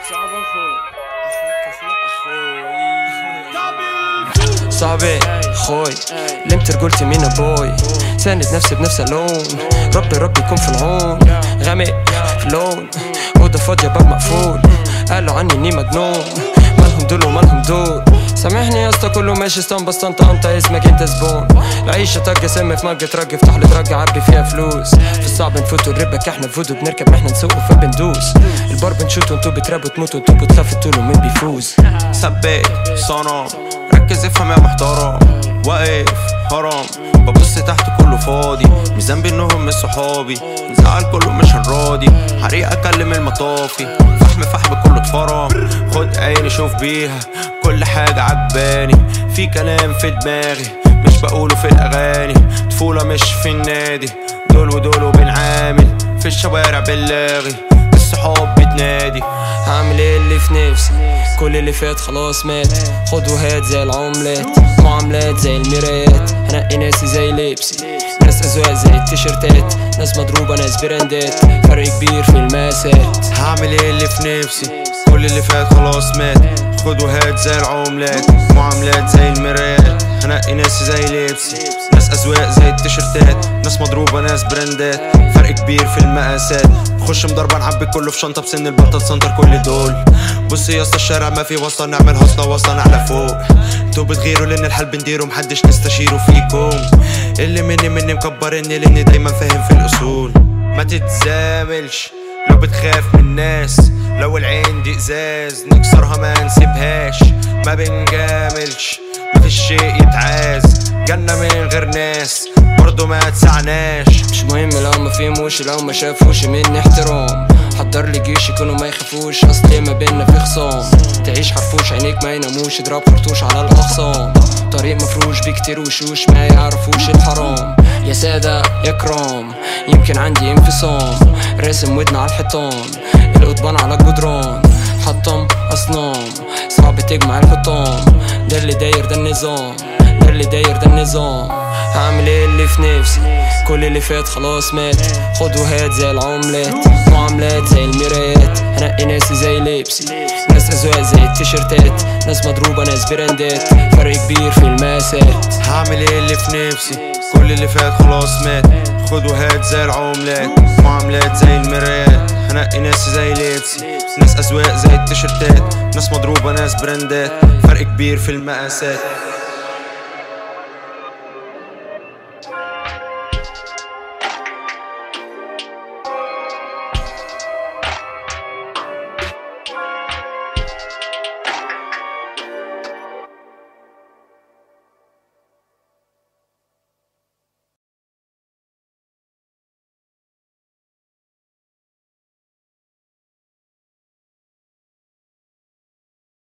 صعب اخوي صعبي خوي لمت رجولتي مين ابوي ساند نفسي بنفس اللون ربي ربي يكون في العون غامق في اللون اوضه فاضيه باب مقفول قالوا عني اني مجنون مالهم دول ومالهم دول سامحني يا اسطى كله ماشي اسطنبة انت انت اسمك انت زبون العيشة طق سم في مجة ترج افتح لي درج عبي فيها فلوس في الصعب نفوتوا الربك احنا فودو بنركب احنا نسوقوا فبندوس البار بنشوتوا انتوا بترابوا تموتوا انتوا بتخافوا تقولوا مين بيفوز ثبت صنم ركز افهم يا محترم واقف هرم ببص تحت كله فاضي مش ذنبي انهم مش صحابي نزعل كله مش هنراضي حريق اكلم المطافي فحم فحم كله اتفرم خد عيني شوف بيها كل حاجة عجباني في كلام في دماغي مش بقوله في الاغاني طفولة مش في النادي دول ودول وبنعامل في الشوارع بنلاغي الصحاب بتنادي هعمل ايه اللي في نفسي كل اللي فات خلاص مات خد وهات زي العملات معاملات زي المرايات هنقي ناسي زي لبسي ناس اذواق زي التيشيرتات ناس مضروبة ناس براندات فرق كبير في المقاسات هعمل ايه اللي في نفسي كل اللي فات خلاص مات خد وهات زي العملات معاملات زي المرايات هنقي ناس زي لبسي ناس اذواق زي التيشيرتات ناس مضروبة ناس براندات فرق كبير في المقاسات نخش مضربة نعبي كله في شنطة بسن البطل سنتر كل دول بص يا اسطى الشارع ما في واسطة نعمل هصلة واسطة نعلى فوق انتوا بتغيروا لان الحال بنديره محدش نستشيره فيكم اللي مني مني مكبرني لاني دايما فاهم في الاصول ما تتزاملش لو بتخاف من الناس لو العين دي ازاز نكسرها ما نسيبهاش ما بنجاملش مفيش شيء يتعاز جنة من غير ناس برضه ما تسعناش مش مهم لو ما فهموش لو ما شافوش مني احترام حضر لي جيش يكونوا ما يخافوش اصل ما بينا في خصام تعيش حرفوش عينيك ما يناموش اضرب خرطوش على الاخصام طريق مفروش بكتير وشوش ما يعرفوش الحرام يا سادة يا كرام يمكن عندي انفصام راسم ودن على الحيطان القضبان على الجدران حطم اصنام صعب تجمع الحطام ده اللي داير ده النظام ده اللي داير ده النظام هعمل ايه اللي في نفسي كل اللي فات خلاص مات خد وهات زي العملات معاملات زي المرايات هنقي ناسي زي لبسي ناس اذواق زي التيشيرتات ناس مضروبة ناس براندات فرق كبير في المقاسات هعمل ايه اللي في نفسي كل اللي فات خلاص مات خد وهات زي العملات معاملات زي المرايات هنقي ناس زي لبسي ناس اذواق زي التيشيرتات ناس مضروبة ناس براندات فرق كبير في المقاسات